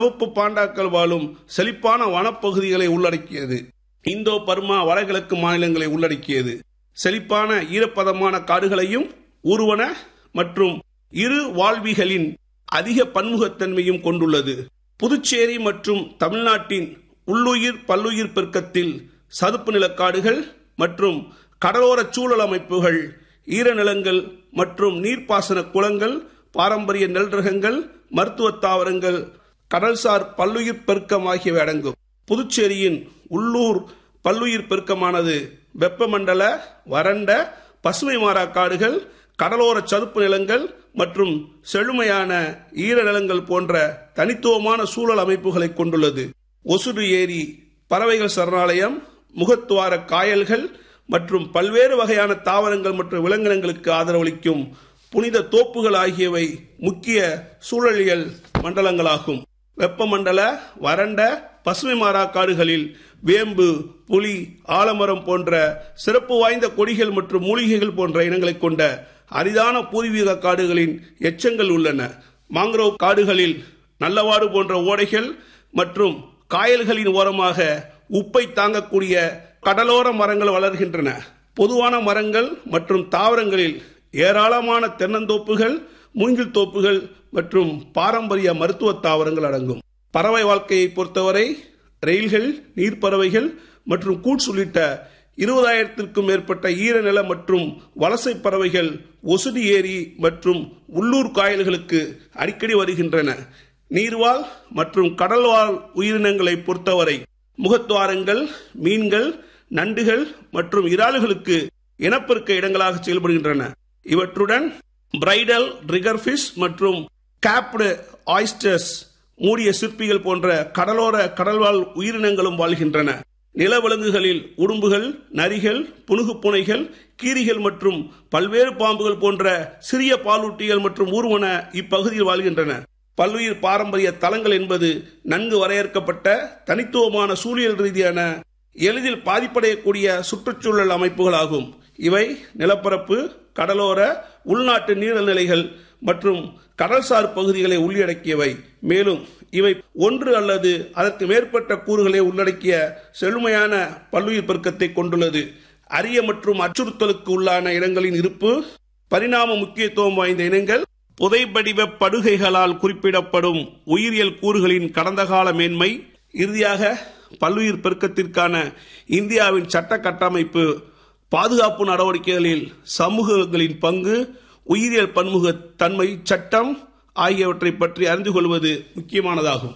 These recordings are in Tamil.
சிவப்பு பாண்டாக்கள் வாழும் செழிப்பான வனப்பகுதிகளை உள்ளடக்கியது இந்தோ பர்மா வடகிழக்கு மாநிலங்களை உள்ளடக்கியது செழிப்பான ஈரப்பதமான காடுகளையும் ஊர்வன மற்றும் இரு வாழ்விகளின் அதிக பன்முகத்தன்மையும் கொண்டுள்ளது புதுச்சேரி மற்றும் தமிழ்நாட்டின் உள்ளுயிர் பல்லுயிர் பெருக்கத்தில் சதுப்பு நிலக்காடுகள் மற்றும் கடலோர சூழல் அமைப்புகள் ஈரநிலங்கள் மற்றும் நீர்ப்பாசன குளங்கள் பாரம்பரிய நெல் ரகங்கள் மருத்துவ தாவரங்கள் கடல்சார் பல்லுயிர் பெருக்கம் ஆகியவை அடங்கும் புதுச்சேரியின் உள்ளூர் பல்லுயிர் பெருக்கமானது வெப்பமண்டல வறண்ட பசுமை மாறா காடுகள் கடலோர சதுப்பு நிலங்கள் மற்றும் செழுமையான ஈர நிலங்கள் போன்ற தனித்துவமான சூழல் அமைப்புகளை கொண்டுள்ளது ஒசுடு ஏரி பறவைகள் சரணாலயம் முகத்துவார காயல்கள் மற்றும் பல்வேறு வகையான தாவரங்கள் மற்றும் விலங்கினங்களுக்கு ஆதரவளிக்கும் புனித தோப்புகள் ஆகியவை முக்கிய சூழலியல் மண்டலங்களாகும் வெப்பமண்டல வறண்ட பசுமை மாறா காடுகளில் வேம்பு புலி ஆலமரம் போன்ற சிறப்பு வாய்ந்த கொடிகள் மற்றும் மூலிகைகள் போன்ற இனங்களை கொண்ட அரிதான பூர்வீக காடுகளின் எச்சங்கள் உள்ளன மாங்க்ரோவ் காடுகளில் நல்லவாடு போன்ற ஓடைகள் மற்றும் காயல்களின் ஓரமாக உப்பை தாங்கக்கூடிய கடலோர மரங்கள் வளர்கின்றன பொதுவான மரங்கள் மற்றும் தாவரங்களில் ஏராளமான தென்னந்தோப்புகள் மூங்கில் தோப்புகள் மற்றும் பாரம்பரிய மருத்துவ தாவரங்கள் அடங்கும் பறவை வாழ்க்கையை பொறுத்தவரை ரயில்கள் நீர்ப்பறவைகள் மற்றும் கூட்ஸ் உள்ளிட்ட இருபதாயிரத்திற்கும் மேற்பட்ட ஈரநில மற்றும் வலசை பறவைகள் ஒசுடி ஏரி மற்றும் உள்ளூர் காயல்களுக்கு அடிக்கடி வருகின்றன நீர்வாழ் மற்றும் கடல்வாழ் உயிரினங்களை பொறுத்தவரை முகத்துவாரங்கள் மீன்கள் நண்டுகள் மற்றும் இறாலுகளுக்கு இனப்பெருக்க இடங்களாக செயல்படுகின்றன இவற்றுடன் பிரைடல் ரிகர்ஃபிஷ் மற்றும் கேப்டு ஆயிஸ்டர்ஸ் மூடிய சிற்பிகள் போன்ற கடலோர கடல்வாழ் உயிரினங்களும் வாழ்கின்றன நிலவிலங்குகளில் உடும்புகள் நரிகள் புனுகு பூனைகள் கீரிகள் மற்றும் பல்வேறு பாம்புகள் போன்ற சிறிய பாலூட்டிகள் மற்றும் ஊர்வன இப்பகுதியில் வாழ்கின்றன பல்லுயிர் பாரம்பரிய தலங்கள் என்பது நன்கு வரையறுக்கப்பட்ட தனித்துவமான சூழியல் ரீதியான எளிதில் பாதிப்படையக்கூடிய சுற்றுச்சூழல் அமைப்புகளாகும் இவை நிலப்பரப்பு கடலோர உள்நாட்டு நீர்நிலைகள் மற்றும் கடல்சார் பகுதிகளை உள்ளடக்கியவை மேலும் இவை ஒன்று அல்லது அதற்கு மேற்பட்ட கூறுகளை உள்ளடக்கிய செழுமையான பல்லுயிர் பெருக்கத்தை கொண்டுள்ளது அரிய மற்றும் அச்சுறுத்தலுக்கு உள்ளான இடங்களின் இருப்பு பரிணாம முக்கியத்துவம் வாய்ந்த இனங்கள் புதைபடிவ படுகைகளால் குறிப்பிடப்படும் உயிரியல் கூறுகளின் கடந்த கால மேன்மை இறுதியாக பல்லுயிர் பெருக்கத்திற்கான இந்தியாவின் சட்ட கட்டமைப்பு பாதுகாப்பு நடவடிக்கைகளில் சமூகங்களின் பங்கு உயிரியல் பன்முக தன்மை சட்டம் ஆகியவற்றை பற்றி அறிந்து கொள்வது முக்கியமானதாகும்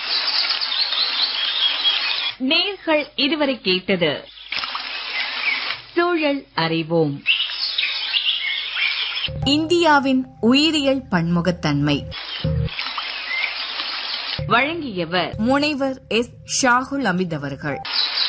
நேர்கள் இதுவரை கேட்டது சூழல் அறிவோம் இந்தியாவின் உயிரியல் பன்முகத்தன்மை வழங்கியவர் முனைவர் எஸ் ஷாகுல் அமித் அவர்கள்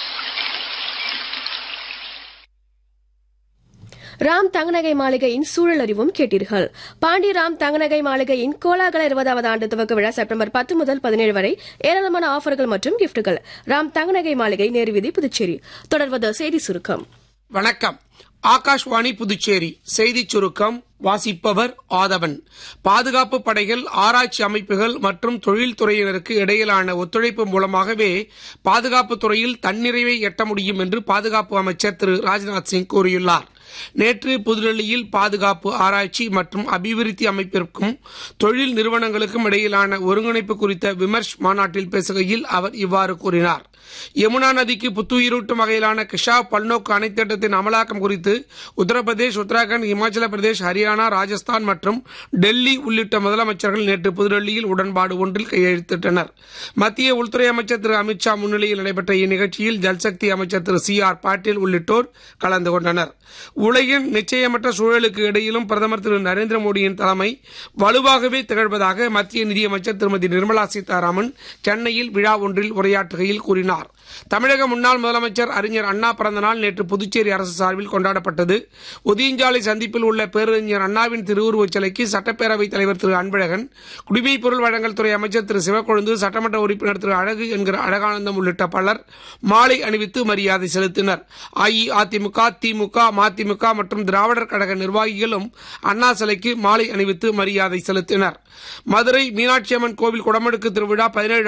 ராம் தங்கநகை மாளிகையின் சூழல் அறிவும் கேட்டீர்கள் பாண்டி ராம் தங்கநகை மாளிகையின் கோலாகல இருபதாவது ஆண்டு துவக்க விழா செப்டம்பர் பத்து முதல் பதினேழு வரை ஏராளமான ஆஃபர்கள் மற்றும் கிஃப்ட்டுகள் ராம் தங்கநகை மாளிகை நேருவீதி புதுச்சேரி தொடர்வது செய்தி சுருக்கம் வணக்கம் ஆகாஷ்வாணி புதுச்சேரி செய்திச் சுருக்கம் வாசிப்பவர் ஆதவன் பாதுகாப்பு படைகள் ஆராய்ச்சி அமைப்புகள் மற்றும் தொழில்துறையினருக்கு இடையிலான ஒத்துழைப்பு மூலமாகவே பாதுகாப்பு துறையில் தன்னிறைவை எட்ட முடியும் என்று பாதுகாப்பு அமைச்சர் திரு ராஜ்நாத் சிங் கூறியுள்ளார் நேற்று புதுடெல்லியில் பாதுகாப்பு ஆராய்ச்சி மற்றும் அபிவிருத்தி அமைப்பிற்கும் தொழில் நிறுவனங்களுக்கும் இடையிலான ஒருங்கிணைப்பு குறித்த விமர்ஷ் மாநாட்டில் பேசுகையில் அவர் இவ்வாறு கூறினார் யமுனா நதிக்கு புத்துயிரூட்டும் வகையிலான கிஷா பல்நோக்கு அணை திட்டத்தின் அமலாக்கம் குறித்து உத்தரப்பிரதேஷ் உத்தராகண்ட் இமாச்சல பிரதேஷ் ஹரியானா ராஜஸ்தான் மற்றும் டெல்லி உள்ளிட்ட முதலமைச்சர்கள் நேற்று புதுடெல்லியில் உடன்பாடு ஒன்றில் கையெழுத்திட்டனர் மத்திய உள்துறை அமைச்சர் திரு அமித்ஷா முன்னிலையில் நடைபெற்ற இந்நிகழ்ச்சியில் ஜல்சக்தி அமைச்சர் திரு சி ஆர் பாட்டீல் உள்ளிட்டோர் கலந்து கொண்டனர் உலகின் நிச்சயமற்ற சூழலுக்கு இடையிலும் பிரதமர் திரு நரேந்திர மோடியின் தலைமை வலுவாகவே திகழ்வதாக மத்திய நிதியமைச்சர் திருமதி நிர்மலா சீதாராமன் சென்னையில் விழா ஒன்றில் உரையாற்றுகையில் கூறினார் தமிழக முன்னாள் முதலமைச்சர் அறிஞர் அண்ணா பிறந்த நாள் நேற்று புதுச்சேரி அரசு சார்பில் கொண்டாடப்பட்டது ஒதியஞ்சாலை சந்திப்பில் உள்ள பேரறிஞர் அண்ணாவின் திருவுருவச் சிலைக்கு சட்டப்பேரவைத் தலைவர் திரு அன்பழகன் குடிமைப் பொருள் வழங்கல் துறை அமைச்சர் திரு சிவக்கொழுந்து சட்டமன்ற உறுப்பினர் திரு அழகு என்கிற அழகானந்தம் உள்ளிட்ட பலர் மாலை அணிவித்து மரியாதை செலுத்தினர் அஇஅதிமுக திமுக மதிமுக மற்றும் திராவிடர் கழக நிர்வாகிகளும் அண்ணா சிலைக்கு மாலை அணிவித்து மரியாதை செலுத்தினர் மதுரை மீனாட்சி அம்மன் கோவில் குடமுழுக்கு திருவிழா பதினேழு